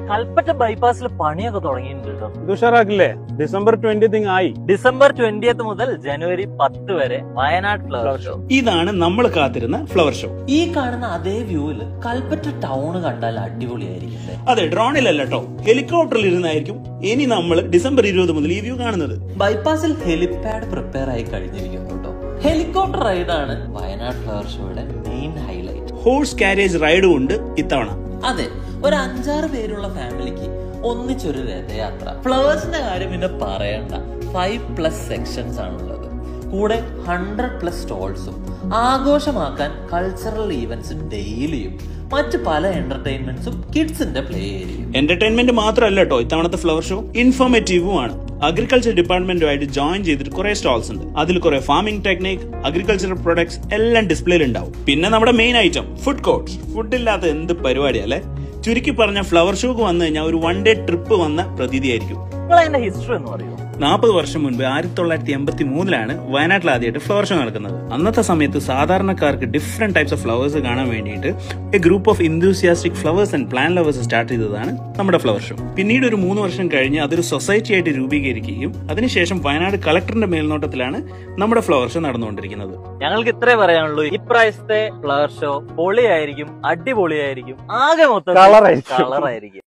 കൽപ്പറ്റ ബൈപ്പാസിൽ പണിയൊക്കെ തുടങ്ങിയിട്ടുണ്ട് കേട്ടോ ഇത് ഉഷാറാക്കില്ലേ ഡിസംബർ ട്വന്റി ആയി ഡിസംബർ ട്വന്റിയത്ത് മുതൽ ജനുവരി പത്ത് വരെ വയനാട് ഫ്ലവർ ഷോ ഇതാണ് നമ്മൾ കാത്തിരുന്ന ഫ്ലവർ ഷോ ഈ കാണുന്ന അതേ വ്യൂവില് കൽപ്പറ്റ ടൗൺ കണ്ടാൽ അടിപൊളിയായിരിക്കും അല്ലേ അതെ ഡ്രോണിലല്ല കേട്ടോ ഹെലികോപ്റ്ററിൽ ഇരുന്നായിരിക്കും ഇനി നമ്മൾ ഡിസംബർ ഇരുപത് മുതൽ ഈ വ്യൂ കാണുന്നത് ബൈപ്പാസിൽ ഹെലിപാഡ് പ്രിപ്പയർ ആയി കഴിഞ്ഞിരിക്കുന്നു കേട്ടോ ഹെലികോപ്റ്റർ റൈഡാണ് വയനാട് ഫ്ലവർ ഷോയുടെ മെയിൻ ഹൈലൈറ്റ് ഹോഴ്സ് കാരേജ് റൈഡും ഉണ്ട് ഇത്തവണ അതെ ഒരു അഞ്ചാറ് പേരുള്ള ഫാമിലിക്ക് ഒന്നിച്ചൊരു രഥയാത്ര ഫ്ലവേഴ്സിന്റെ കാര്യം പിന്നെ പറയണ്ട ഫൈവ് പ്ലസ് സെക്ഷൻസ് ആണുള്ളത് കൂടെ ഹൺഡ്രഡ് പ്ലസ് സ്റ്റോൾസും ആഘോഷമാക്കാൻ കൾച്ചറൽ ഈവന്റ്സ് ഡെയിലിയും മറ്റു പല എന്റർടൈൻമെന്റ്സും കിഡ്സിന്റെ പ്ലേ ഏരിയയും എന്റർടൈൻമെന്റ് മാത്രമല്ല കേട്ടോ ഇത്തവണത്തെ ഫ്ലവർ ഷോ ഇൻഫോർമേറ്റീവും ആണ് അഗ്രികൾച്ചർ ഡിപ്പാർട്ട്മെന്റുമായിട്ട് ജോയിൻ ചെയ്തിട്ട് കുറെ സ്റ്റാൾസ് ഉണ്ട് അതിൽ കുറെ ഫാമിംഗ് ടെക്നിക് അഗ്രികൾച്ചറൽ പ്രൊഡക്ട്സ് എല്ലാം ഡിസ്പ്ലേയിൽ ഉണ്ടാവും പിന്നെ നമ്മുടെ main item food court food ഇല്ലാത്ത എന്ത് പരിപാടിയല്ലേ ചുരുക്കി പറഞ്ഞ ഫ്ലവർ ഷോക്ക് വന്നു കഴിഞ്ഞാൽ ഒരു വൺ ഡേ ട്രിപ്പ് വന്ന പ്രതീതിയായിരിക്കും നിങ്ങൾ അതിന്റെ ഹിസ്റ്ററി എന്ന് പറയൂ നാൽപ്പത് വർഷം മുൻപ് ആയിരത്തി തൊള്ളായിരത്തി എൺപത്തി മൂന്നിലാണ് വയനാട്ടിൽ ആദ്യമായിട്ട് ഫ്ലവർ ഷോ നടക്കുന്നത് അന്നത്തെ സമയത്ത് സാധാരണക്കാർക്ക് ഡിഫറെന്റ് ടൈപ്സ് ഓഫ് ഫ്ലവേഴ്സ് കാണാൻ വേണ്ടിയിട്ട് a group of enthusiastic flowers and plant lovers start ചെയ്തതാണ് നമ്മുടെ ഫ്ലവർ ഷോ പിന്നീട് ഒരു മൂന്ന് വർഷം കഴിഞ്ഞ് അതൊരു സൊസൈറ്റി ആയിട്ട് രൂപീകരിക്കുകയും അതിനുശേഷം വയനാട് കളക്ടറിന്റെ മേൽനോട്ടത്തിലാണ് നമ്മുടെ ഫ്ലവർ ഷോ നടന്നുകൊണ്ടിരിക്കുന്നത് ഞങ്ങൾക്ക് ഇത്രേ പറയാനുള്ളൂ ഇപ്രാവശ്യത്തെ ഫ്ലവർ ഷോ പൊളിയായിരിക്കും അടിപൊളിയായിരിക്കും ആകെ മൊത്തം Colour ആയിരിക്കും. കളറായിരിക്കും